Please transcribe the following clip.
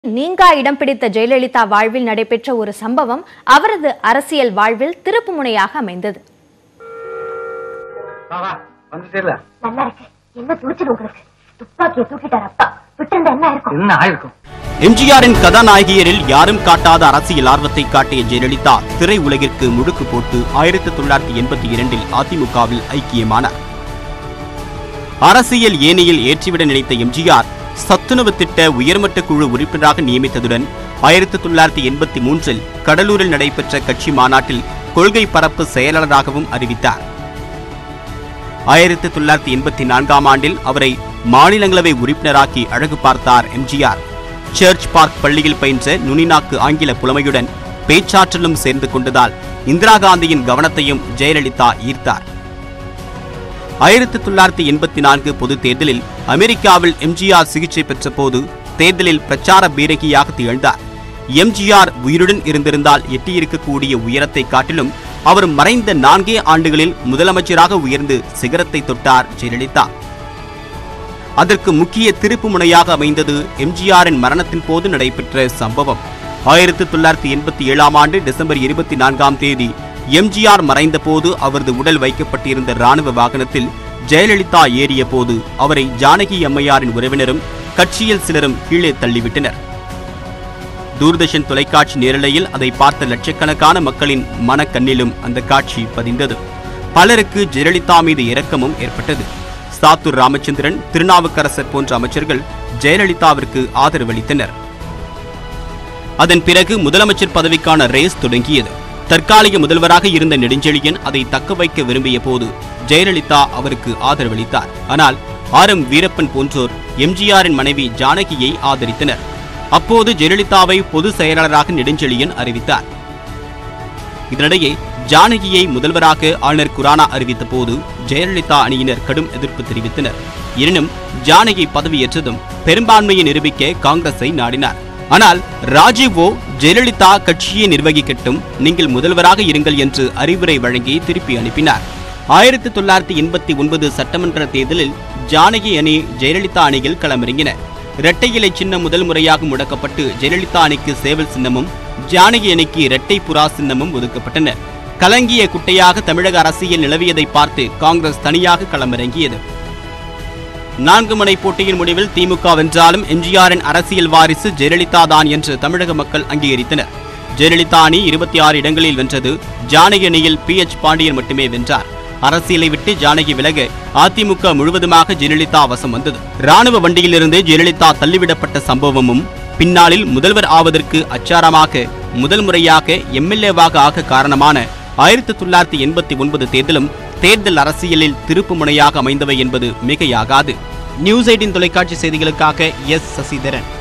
நீங்கா இடம் பிடித்த ஜெயலலிதா வாழ்வில் நடைபெற்ற ஒரு சம்பவம் அவரது அரசியல் வாழ்வில் திருப்புமுனையாக அமைந்தது வா வா வந்துட்டேல நல்லா இருக்கு என்ன துணிச்சல் உங்களுக்கு துப்பாக்கியை தூக்கிட்டார் அப்பா விட்டிருந்தா என்ன இருக்கும் என்ன ஆயிருக்கும் எம்ஜிஆரின் கதாநாயகியரில் யாரும் காட்டாத அரசியல் ஆர்வத்தை காட்டிய ஜெயலலிதா திரை உலகிற்கு முழுக்கு போட்டு ஆயிரத்தி தொள்ளாயிரத்தி எண்பத்தி இரண்டில் அதிமுகவில் ஐக்கியமானார் அரசியல் ஏனியில் ஏற்றிவிட நினைத்த எம்ஜிஆர் சத்துணவு திட்ட உயர்மட்ட குழு உறுப்பினராக நியமித்ததுடன் ஆயிரத்தி தொள்ளாயிரத்தி எண்பத்தி மூன்றில் கடலூரில் நடைபெற்ற கட்சி மாநாட்டில் கொள்கை பரப்பு செயலாளராகவும் அறிவித்தார் ஆயிரத்தி தொள்ளாயிரத்தி எண்பத்தி நான்காம் ஆண்டில் அவரை மாநிலங்களவை உறுப்பினராக்கி அழகு பார்த்தார் எம்ஜிஆர் சர்ச் பார்க் பள்ளியில் பயின்ற நுனிநாக்கு ஆங்கில புலமையுடன் பேச்சாற்றலும் சேர்ந்து கொண்டதால் இந்திரா காந்தியின் கவனத்தையும் ஜெயலலிதா ஈர்த்தார் ஆயிரத்தி தொள்ளாயிரத்தி எண்பத்தி நான்கு பொதுத் தேர்தலில் அமெரிக்காவில் எம்ஜிஆர் சிகிச்சை பெற்ற போது தேர்தலில் பிரச்சார பீரகியாக திகழ்ந்தார் எம்ஜிஆர் உயிருடன் இருந்திருந்தால் எட்டியிருக்கக்கூடிய உயரத்தை காட்டிலும் அவர் மறைந்த நான்கே ஆண்டுகளில் முதலமைச்சராக உயர்ந்து சிகரத்தை தொட்டார் ஜெயலலிதா அதற்கு முக்கிய திருப்பு முனையாக அமைந்தது எம்ஜிஆரின் மரணத்தின் போது நடைபெற்ற சம்பவம் ஆயிரத்தி தொள்ளாயிரத்தி எண்பத்தி ஏழாம் ஆண்டு டிசம்பர் இருபத்தி நான்காம் தேதி எம்ஜிஆர் மறைந்த போது அவரது உடல் வைக்கப்பட்டிருந்த ராணுவ வாகனத்தில் ஜெயலலிதா ஏறிய போது அவரை ஜானகி அம்மையாரின் உறவினரும் கட்சியில் சிலரும் கீழே தள்ளிவிட்டனர் தூர்தர்ஷன் தொலைக்காட்சி நேரலையில் அதை பார்த்த லட்சக்கணக்கான மக்களின் மனக்கண்ணிலும் அந்த காட்சி பதிந்தது பலருக்கு ஜெயலலிதா மீது இரக்கமும் ஏற்பட்டது சாத்தூர் ராமச்சந்திரன் திருநாவுக்கரசர் போன்ற அமைச்சர்கள் ஜெயலலிதாவிற்கு ஆதரவளித்தனர் அதன் பிறகு முதலமைச்சர் பதவிக்கான ரேஸ் தொடங்கியது தற்காலிக முதல்வராக இருந்த நெடுஞ்செழியன் அதை தக்க வைக்க விரும்பிய போது ஜெயலலிதா அவருக்கு ஆதரவளித்தார் ஆனால் ஆர் எம் வீரப்பன் போன்றோர் எம்ஜிஆரின் மனைவி ஜானகியை ஆதரித்தனர் அப்போது ஜெயலலிதாவை பொது செயலாளராக நெடுஞ்செழியன் அறிவித்தார் இதனிடையே ஜானகியை முதல்வராக ஆளுநர் குரானா அறிவித்த போது ஜெயலலிதா அணியினர் கடும் எதிர்ப்பு தெரிவித்தனர் எனினும் ஜானகி பதவியேற்றதும் பெரும்பான்மையை நிரூபிக்க காங்கிரஸை நாடினார் ஆனால் ராஜீவோ ஜெயலலிதா கட்சியை நிர்வகிக்கட்டும் நீங்கள் முதல்வராக இருங்கள் என்று அறிவுரை வழங்கி திருப்பி அனுப்பினார் ஆயிரத்தி தொள்ளாயிரத்தி எண்பத்தி ஒன்பது சட்டமன்ற தேர்தலில் ஜானகி அணி ஜெயலலிதா அணியில் களமிறங்கின இரட்டை இலை சின்னம் முதல் முறையாக முடக்கப்பட்டு ஜெயலலிதா அணிக்கு சேவல் சின்னமும் ஜானகி அணிக்கு இரட்டை புறா சின்னமும் ஒதுக்கப்பட்டன கலங்கிய குட்டையாக தமிழக அரசியல் நிலவியதை பார்த்து காங்கிரஸ் தனியாக களமிறங்கியது நான்கு முனை போட்டியின் முடிவில் திமுக வென்றாலும் எம்ஜிஆரின் அரசியல் வாரிசு ஜெயலலிதா தான் என்று தமிழக மக்கள் அங்கீகரித்தனர் ஜெயலலிதா அணி இருபத்தி ஆறு இடங்களில் வென்றது ஜானகி அணியில் பி எச் பாண்டியன் மட்டுமே வென்றார் அரசியலை விட்டு ஜானகி விலக அதிமுக முழுவதுமாக ஜெயலலிதா வசம் வந்தது ராணுவ வண்டியிலிருந்து ஜெயலலிதா தள்ளிவிடப்பட்ட சம்பவமும் பின்னாளில் முதல்வர் ஆவதற்கு அச்சாரமாக முதல் முறையாக எம்எல்ஏவாக ஆக காரணமான ஆயிரத்தி தொள்ளாயிரத்தி எண்பத்தி ஒன்பது தேர்தலும் தேர்தல் அரசியலில் திருப்பு முனையாக அமைந்தவை என்பது மிகையாகாது நியூஸ் எயிட்டின் தொலைக்காட்சி செய்திகளுக்காக எஸ் சசிதரன்